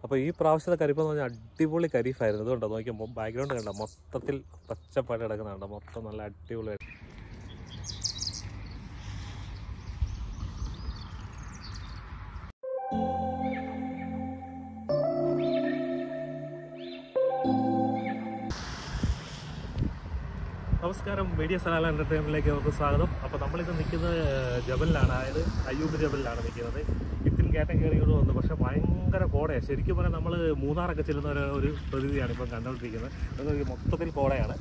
അപ്പോൾ ഈ പ്രാവശ്യത്തെ കരിപ്പ് എന്ന് പറഞ്ഞാൽ അടിപൊളി ഖരീഫായിരുന്നു ഇതുകൊണ്ടോ നോക്കിയപ്പോൾ ബാക്ക്ഗ്രൗണ്ട് കണ്ട മൊത്തത്തിൽ പച്ചപ്പാട് കിടക്കുന്നുണ്ട് മൊത്തം നല്ല അടിപൊളി നമസ്കാരം മീഡിയ സലാല എൻ്റർടൈൻമെൻറ്റിലേക്ക് അവർക്ക് സ്വാഗതം അപ്പോൾ നമ്മളിത് നിൽക്കുന്നത് ജബലിലാണ് അതായത് അയ്യൂബ് ജബലിലാണ് നിൽക്കുന്നത് ഇത്തിരി കയറ്റം കയറിയോട് വന്നു പക്ഷേ ഭയങ്കര കോടയാണ് ശരിക്കും പറഞ്ഞാൽ നമ്മൾ മൂന്നാറൊക്കെ ചെല്ലുന്ന ഒരു ഒരു പ്രകൃതിയാണ് ഇപ്പം കണ്ടുകൊണ്ടിരിക്കുന്നത് അത് മൊത്തത്തിൽ കോടയാണ്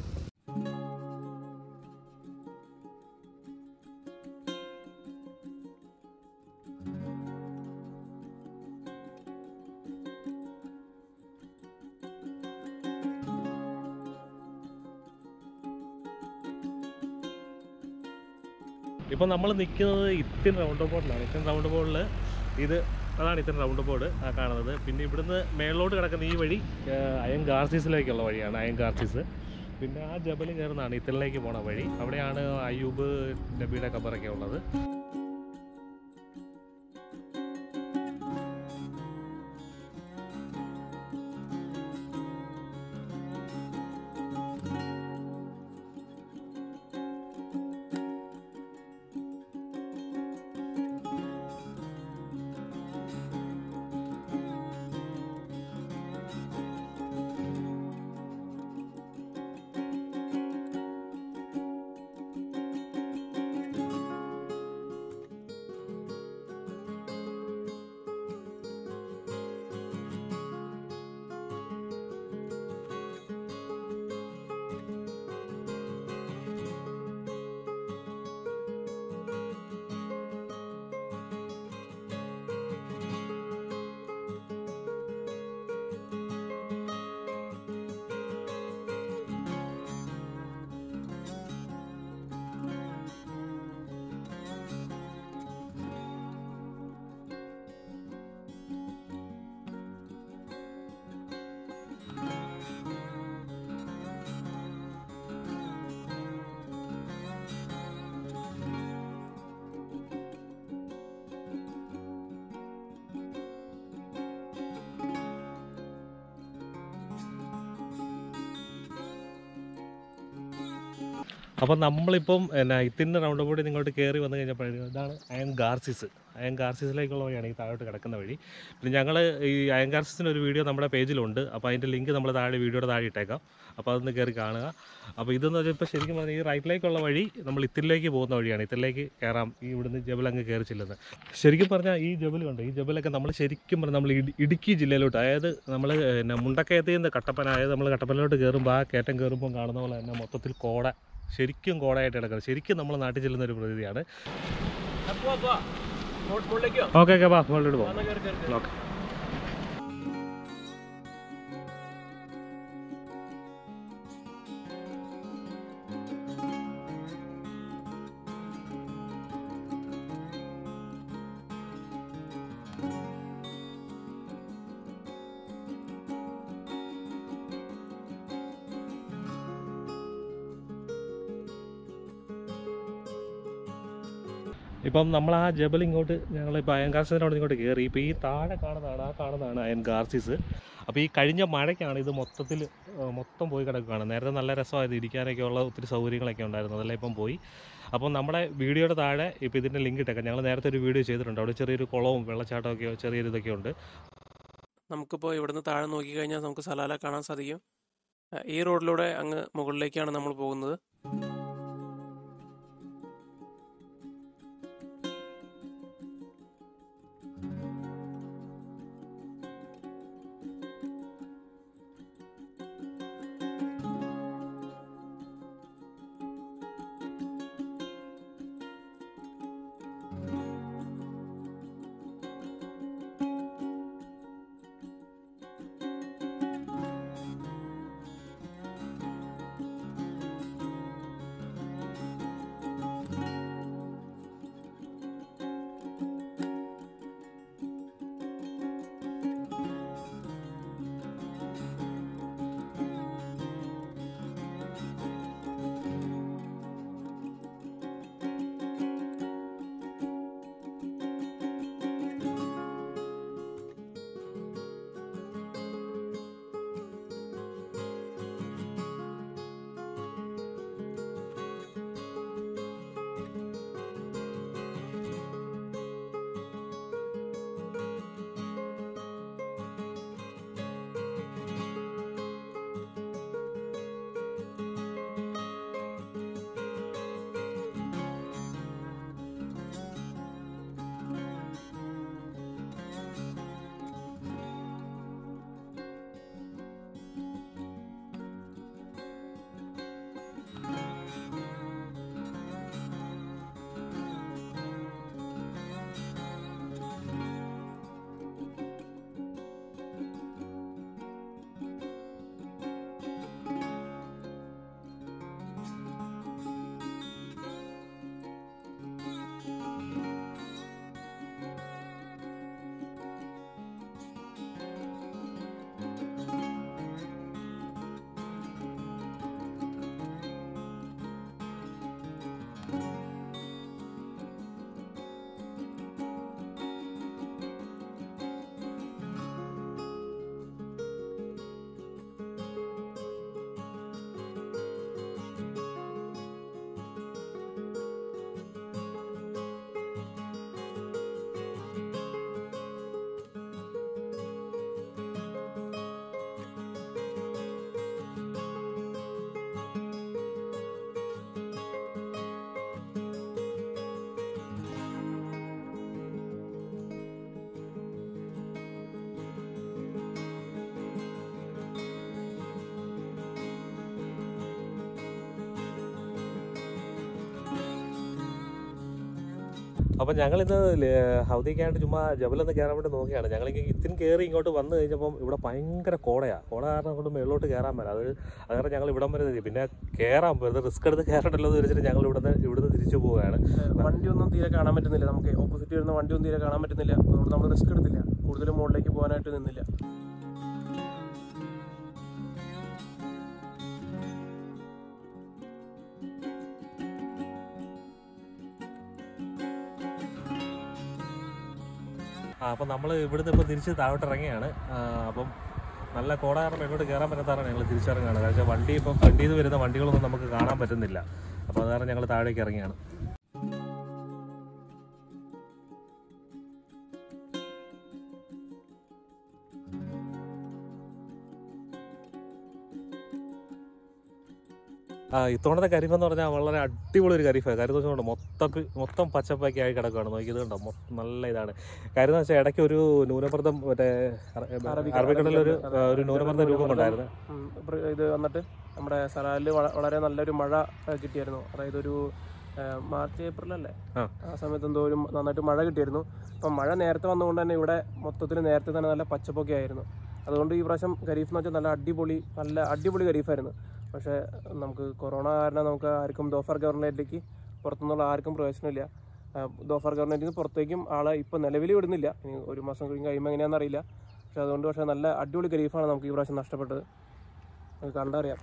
ഇപ്പം നമ്മൾ നിൽക്കുന്നത് ഇത്തിൻ റൗണ്ട് ബോർഡിലാണ് ഇത്തിൻ റൗണ്ട് ബോർഡിൽ ഇത് അതാണ് ഇത്തിൻ റൗണ്ട് ബോർഡ് ആ കാണുന്നത് പിന്നെ ഇവിടുന്ന് മേളിലോട്ട് കിടക്കുന്ന ഈ വഴി ആ, അയൻ ഗാർസീസിലേക്കുള്ള വഴിയാണ് അയൻ ഗാർസീസ് പിന്നെ ആ ജബൽ കയറുന്നതാണ് ഇത്തലിലേക്ക് പോണ വഴി അവിടെയാണ് അയ്യൂബ് നബിയുടെ ഖബറൊക്കെ ഉള്ളത് അപ്പം നമ്മളിപ്പം എന്നാ ഇത്തിൻ്റെ റൗണ്ട് ബോർഡിൽ ഇങ്ങോട്ട് കയറി വന്നു കഴിഞ്ഞപ്പോഴേ ഇതാണ് അയൻ ഗാർസിസ് അയൻ ഗാർസിസിലേക്കുള്ള വഴിയാണ് ഈ താഴോട്ട് കിടക്കുന്ന വഴി പിന്നെ ഞങ്ങൾ ഈ അയൻ ഗാർസിസിൻ്റെ ഒരു വീഡിയോ നമ്മുടെ പേജിലുണ്ട് അപ്പോൾ അതിൻ്റെ ലിങ്ക് നമ്മൾ താഴെ വീഡിയോയുടെ താഴെ ഇട്ടേക്കാം അപ്പോൾ അതൊന്ന് കയറി കാണുക അപ്പോൾ ഇതെന്ന് വെച്ചാൽ ഇപ്പോൾ ശരിക്കും പറഞ്ഞാൽ ഈ റൈറ്റിലേക്കുള്ള വഴി നമ്മൾ ഇത്തിലേക്ക് പോകുന്ന വഴിയാണ് ഇത്തിലേക്ക് കയറാം ഈ ഇവിടുന്ന് ജബൽ അങ്ങ് കയറി ചെല്ലുന്നത് ശരിക്കും പറഞ്ഞാൽ ഈ ജബൽ കണ്ടോ ഈ ജബലൊക്കെ നമ്മൾ ശരിക്കും പറഞ്ഞാൽ നമ്മൾ ഇടി- ഇടുക്കി ജില്ലയിലോട്ട് അതായത് നമ്മൾ പിന്നെ മുണ്ടക്കയത്തിൽ നിന്ന് കട്ടപ്പന അതായത് നമ്മൾ കട്ടപ്പനയിലോട്ട് കയറുമ്പോൾ ആ കയറ്റം കയറുമ്പോൾ കാണുന്ന പോലെ തന്നെ മൊത്തത്തിൽ കോട ശരിക്കും കോടയായിട്ട് കിടക്കുന്നത് ശരിക്കും നമ്മൾ നാട്ടിൽ ചെല്ലുന്ന ഒരു പ്രകൃതിയാണ് ഓക്കെ ഓക്കെ വാ മുകളിലോട്ട് പോകാം ഓക്കെ ഇപ്പം നമ്മൾ ആ ജബൽ ഇങ്ങോട്ട് ഞങ്ങൾ ഇപ്പോൾ അയൻ ഗാർസിൻ്റെ അവിടെ ഇങ്ങോട്ട് കയറി ഇപ്പോൾ ഈ താഴെ കാണുന്നതാണ് ആ കാണുന്നതാണ് അയൻ ഗാർസിസ് അപ്പോൾ ഈ കഴിഞ്ഞ മഴയ്ക്കാണ് ഇത് മൊത്തത്തിൽ ആ, മൊത്തം പോയി കിടക്കുകയാണ് നേരത്തെ നല്ല രസമായത് ഇരിക്കാനൊക്കെ ഉള്ള ഒത്തിരി സൗകര്യങ്ങളൊക്കെ ഉണ്ടായിരുന്നു അതെല്ലാം ഇപ്പം പോയി അപ്പം നമ്മുടെ വീഡിയോയുടെ താഴെ ഇപ്പോൾ ഇതിൻ്റെ ലിങ്ക് ഇട്ടേക്കാം ഞങ്ങൾ നേരത്തെ ഒരു വീഡിയോ ചെയ്തിട്ടുണ്ട് അവിടെ ചെറിയൊരു കുളവും വെള്ളച്ചാട്ടമൊക്കെ ചെറിയൊരു ഇതൊക്കെ ഉണ്ട് നമുക്കിപ്പോൾ ഇവിടുന്ന് താഴെ നോക്കിക്കഴിഞ്ഞാൽ നമുക്ക് സലാല കാണാൻ സാധിക്കും അഹ് ഈ റോഡിലൂടെ അങ്ങ് മുകളിലേക്കാണ് നമ്മൾ പോകുന്നത് അപ്പം ഞങ്ങളിന്ന് ഹൗദിക്കായിട്ട് ചുമ്മാ ജബലൊന്ന് കയറാൻ വേണ്ടി നോക്കിയാണ് ഞങ്ങൾ ഇത്തിരി കയറി ഇങ്ങോട്ട് വന്നു കഴിഞ്ഞപ്പം ഇവിടെ ഭയങ്കര കോടയാണ് കോട കാരണം കൊണ്ട് മേളിലോട്ട് കയറാൻ പറ്റില്ല അത് അത് കാരണം ഞങ്ങൾ ഇവിടം വരെ എത്തി. പിന്നെ കയറാൻ വെറുതെ റിസ്ക് എടുത്ത് കയറണ്ടല്ലോ എന്ന് വെച്ചിട്ട് ഞങ്ങൾ ഇവിടുന്ന് ഇവിടുന്ന് തിരിച്ചു പോവുകയാണ് വണ്ടിയൊന്നും തീരെ കാണാൻ പറ്റുന്നില്ല നമുക്ക് ഓപ്പോസിറ്റ് വരുന്ന വണ്ടിയൊന്നും തീരെ കാണാൻ പറ്റുന്നില്ല അതുകൊണ്ട് നമ്മൾ റിസ്ക് എടുത്തില്ല കൂടുതലും മുകളിലേക്ക് പോകാനായിട്ട് നിന്നില്ല ആ അപ്പം നമ്മൾ ഇവിടുന്ന് ഇപ്പോൾ തിരിച്ച് താഴോട്ട് ഇറങ്ങിയാണ് ആ, അപ്പം നല്ല കോട കാരണം എങ്ങോട്ട് കയറാൻ പറ്റാത്തതാണ് ഞങ്ങൾ തിരിച്ചിറങ്ങുകയാണ് കാരണം വെച്ചാൽ വണ്ടി ഇപ്പം വണ്ടിയിൽ നിന്ന് വരുന്ന വണ്ടികളൊന്നും നമുക്ക് കാണാൻ പറ്റുന്നില്ല അപ്പോൾ അത് കാരണം ഞങ്ങൾ താഴേക്ക് ഇറങ്ങിയാണ് ആ ഇത്തവണത്തെ കരിഫ് എന്ന് പറഞ്ഞാൽ വളരെ അടിപൊളി ഒരു കരിഫാണ് കാര്യം എന്ന് വെച്ചാൽ മൊത്തം മൊത്തം പച്ചപ്പൊക്കെ ആയി കിടക്കുകയാണ് നോക്കിയത് കണ്ടോ മൊത്തം നല്ല ഇതാണ് കാര്യം എന്ന് വെച്ചാൽ ഇടയ്ക്ക് ഒരു ന്യൂനമർദ്ദം മറ്റേ അറബിക്ക- അറബിക്കടലിൽ ഒരു അതെ. ഒരു ന്യൂനമർദ്ദ രൂപം ഉണ്ടായിരുന്നു ഉം, പ്ര- ഇത് വന്നിട്ട് നമ്മുടെ സലാലിൽ വളരെ നല്ലൊരു മഴ ആ, കിട്ടിയായിരുന്നു അതായത് ഒരു ആ, മാർച്ച് ഏപ്രിൽ അല്ലേ ആ. ആ സമയത്ത് എന്തോ ഒരു നന്നായിട്ട് മഴ കിട്ടിയായിരുന്നു അപ്പം മഴ നേരത്തെ വന്നുകൊണ്ട് തന്നെ ഇവിടെ മൊത്തത്തിൽ നേരത്തെ തന്നെ നല്ല പച്ചപ്പൊക്കെ ആയിരുന്നു അതുകൊണ്ട് ഈ പ്രാവശ്യം ഖരീഫ് എന്ന് വെച്ചാൽ നല്ല അടിപൊളി നല്ല അടിപൊളി ഖരീഫായിരുന്നു പക്ഷേ നമുക്ക് കൊറോണ കാരണം നമുക്ക് ആർക്കും ദോഫർ ഗവർണറേറ്റിലേക്ക് പുറത്തുനിന്നുള്ള ആർക്കും പ്രവേശനമില്ല ആ, ദോഫർ ഗവർണറേറ്റിൽ നിന്ന് പുറത്തേക്കും ആളെ ഇപ്പോൾ നിലവിൽ വിടുന്നില്ല ഇനി ഒരു മാസം കഴിഞ്ഞ് കഴിയുമ്പോൾ എങ്ങനെയാണെന്ന് അറിയില്ല പക്ഷെ അതുകൊണ്ട് പക്ഷേ നല്ല അടിപൊളി ഖരീഫാണ് നമുക്ക് ഈ പ്രാവശ്യം നഷ്ടപ്പെട്ടത് അത് കണ്ടറിയാം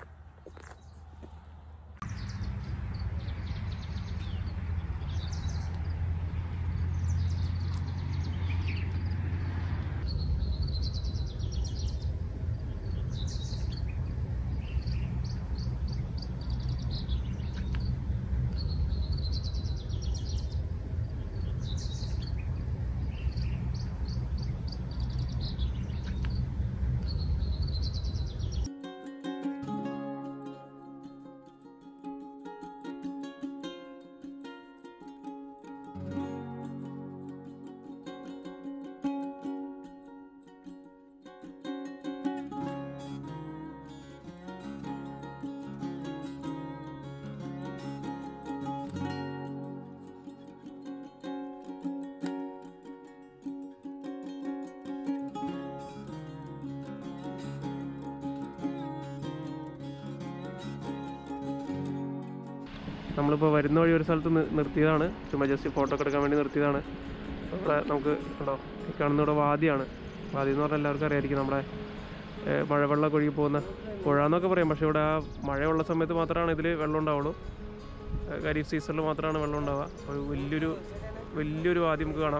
നമ്മളിപ്പോൾ വരുന്ന വഴി ഒരു സ്ഥലത്ത് നി- നിർത്തിയതാണ് ചുമ്മാ ജസ്റ്റ് ഫോട്ടോ ഒക്കെ എടുക്കാൻ വേണ്ടി നിർത്തിയതാണ് ഇവിടെ നമുക്ക് ഉണ്ടോ ഈ കാണുന്ന ഇവിടെ വാദിയാണ് വാദി എന്ന് പറഞ്ഞാൽ എല്ലാവർക്കും അറിയായിരിക്കും നമ്മുടെ ഏഹ്, മഴവെള്ളമൊക്കെ ഒഴുകി പോകുന്ന പുഴ എന്നൊക്കെ പറയും പക്ഷേ ഇവിടെ ആ മഴയുള്ള സമയത്ത് മാത്രമാണ് ഇതിൽ വെള്ളം ഉണ്ടാവുള്ളൂ ഏഹ്, ഖരീഫ് സീസണിൽ മാത്രമാണ് വെള്ളം ഉണ്ടാവുക ഒരു വലിയൊരു വലിയൊരു വാദി നമുക്ക് കാണാം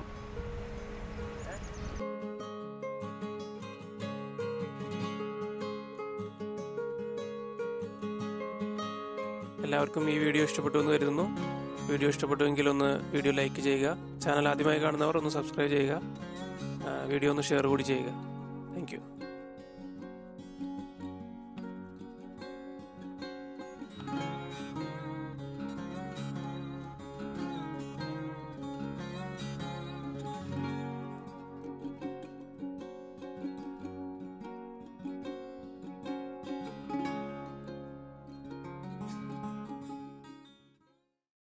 എല്ലാവർക്കും ഈ വീഡിയോ ഇഷ്ടപ്പെട്ടു എന്ന് കരുതുന്നു വീഡിയോ ഇഷ്ടപ്പെട്ടുവെങ്കിൽ ഒന്ന് വീഡിയോ ലൈക്ക് ചെയ്യുക ചാനൽ ആദ്യമായി കാണുന്നവർ ഒന്ന് സബ്സ്ക്രൈബ് ചെയ്യുക ആ, വീഡിയോ ഒന്ന് ഷെയർ കൂടി ചെയ്യുക താങ്ക്